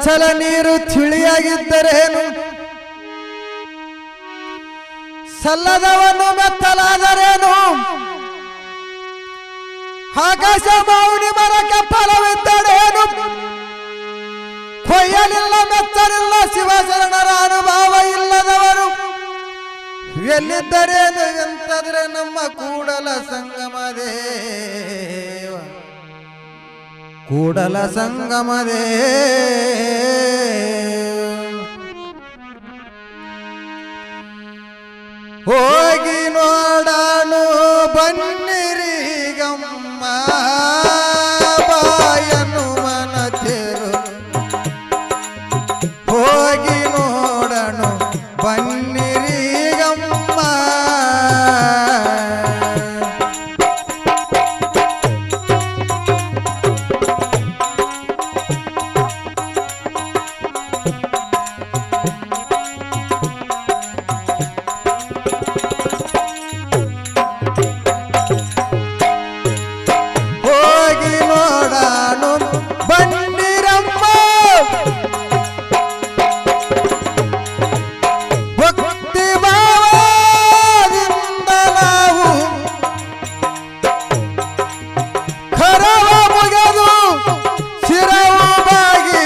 ಚಂಚಲ ನೀರು ತಿಳಿಯಾಗಿದ್ದರೇನು ಸಲ್ಲದವನು ಮೆತ್ತಲಾದರೇನು ಆಕಾಶ ಮೌನಿ ಮರಕ್ಕೆ ಫಲವಿದ್ದಡೇನು ಕೊಯ್ಯಲಿಲ್ಲ ಮೆಚ್ಚಲಿಲ್ಲ ಶಿವಶರಣರ ಅನುಭವ ಇಲ್ಲದವರು ಎಲ್ಲಿದ್ದರೇನು ಎಂತಂದ್ರೆ ನಮ್ಮ ಕೂಡಲ ಸಂಗಮ ದೇವ ಕೂಡಲ ಸಂಗಮ ಹೋಗಿ ನೋಡಾನು ಬನ್ನಿರಿ ಗಮ್ಮ ಬಾಯನು ಮನತೆರು ಹೋಗಿ ನೋಡನು ಬನ್ನಿರಿ ಗಮ್ಮ ಹೋಗಿ ನೋಡಾನು ಬನ್ನಿರಮ್ಮ ಭಕ್ತಿ ಭಾವದಿಂದ ನಾವು ಖರವ ಮುಗದು ಶಿರವು ಬಾಗಿ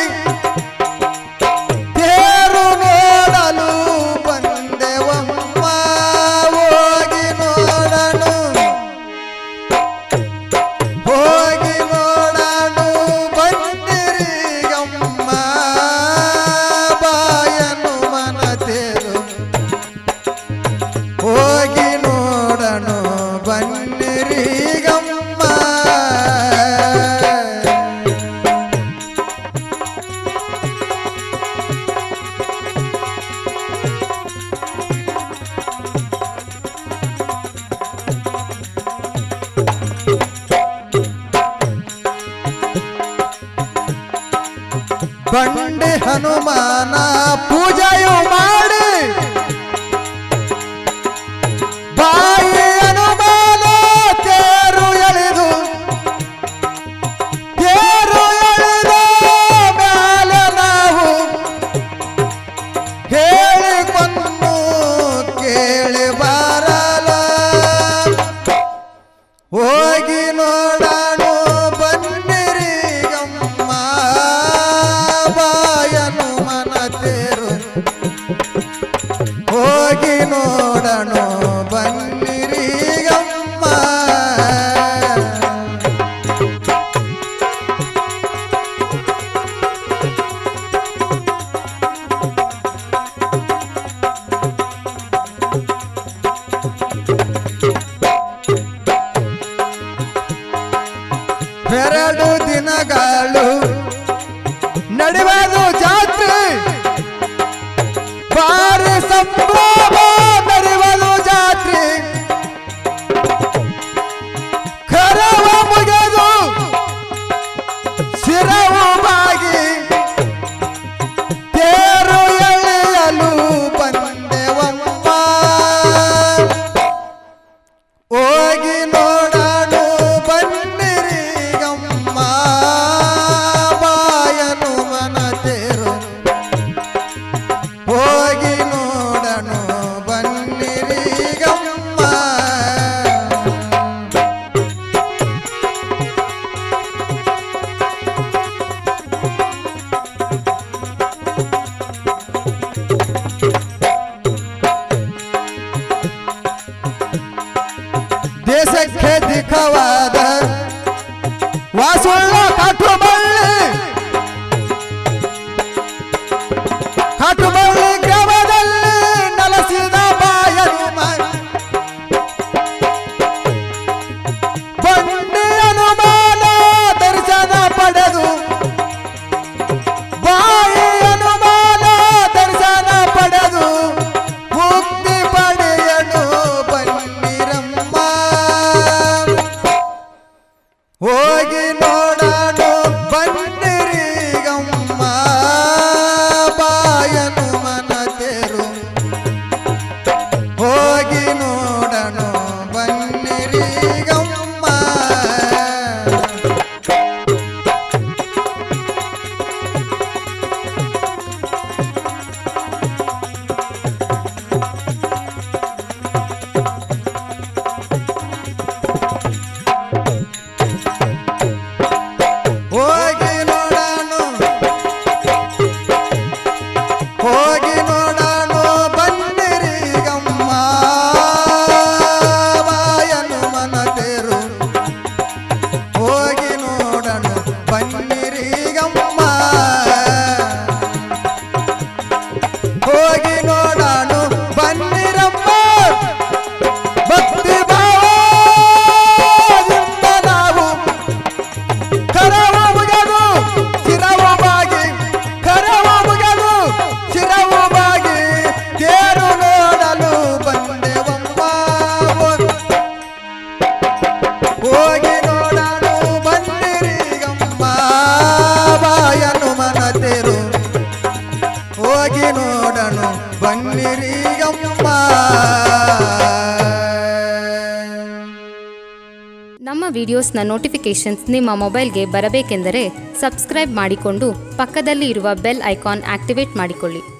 ತೇರು ನೋಡಲು ಬಂದೆವಮ್ಮ ಹೋಗಿ ನೋಡನು ಹೋಗಿ ನೋಡಾನು ಬಂದಿರಿ ಗಮ್ಮ ಬಾಯನು ಮನತೆರು ಹೋಗಿ ನೋಡನು ಬನ್ನಿರಿ ಗಮ್ಮ ಬಂಡೆ ಹನುಮಾನ ಪೂಜೆಯು ಮಾಡಿ ಬಾಯಿ ಹನುಮಾನ ತೇರು ಎಳೆದು ತೇರು ಎಳೆದ ಮೇಲೆ ನಾವು ಹೇಳಿಕೊಂಡು ಕೇಳಿ ಬರಲ ಹೋಗಿ ನೋಡಾನು ಬನ್ನಿರಿ ಗಮ್ಮ ಬಾಯನು ಮನತೆರು ಹೋಗಿ ನೋಡನು ಬನ್ನಿರಿ ಗಮ್ಮ ಎರಡು ದಿನಗಳು ನಡೆಯುವುದು ಜಾತ್ರೆ ಬಾರಿ ಸಂಭ್ರಮ ನಡೆಯುವುದು ಜಾತ್ರೆ ಕರವ ಮುಗಿದು ಶಿರವು ಬಾಗಿ ತೇರು ಎಳೆಯಲು ಬಂದೆವಮ್ಮ ಹೋಗಿ ನೋಡಾನು ಬನ್ನಿರಿ ಗಮ್ಮ ಬಾಯನು ಮನತೆರು ಹೋಗಿ ನೋಡನು ಬನ್ನಿರಿ ಗಮ್ಮ ದೇಶಕ್ಕೆ ದಿಖವಾದ ವಾಸುಳ್ಳ ಕಾಟುಬಳ್ಳಿ ಕಾಟುಬಳ್ಳಿ ಗ್ರಾಮದಲ್ಲಿ ನೆಲೆಸಿದ ಬಾಯನು ಬಂಡಿ ಅನುಮಾನ ದರ್ಶನ ಪಡೆದು ಬಾಯಿ ಅನುಮಾನ ದರ್ಶನ ಪಡೆದು ಮುಕ್ತಿ ಪಡೆಯಲು ಬನ್ನಿರಮ್ಮ ಬಲ್ಲಿರಿಯಮ್ಮ ನಮ್ಮ ವಿಡಿಯೋಸ್ನ ನೋಟಿಫಿಕೇಷನ್ಸ್ ನಿಮ್ಮ ಮೊಬೈಲ್ಗೆ ಬರಬೇಕೆಂದರೆ ಸಬ್ಸ್ಕ್ರೈಬ್ ಮಾಡಿಕೊಂಡು ಪಕ್ಕದಲ್ಲಿ ಇರುವ ಬೆಲ್ ಐಕಾನ್ ಆಕ್ಟಿವೇಟ್ ಮಾಡಿಕೊಳ್ಳಿ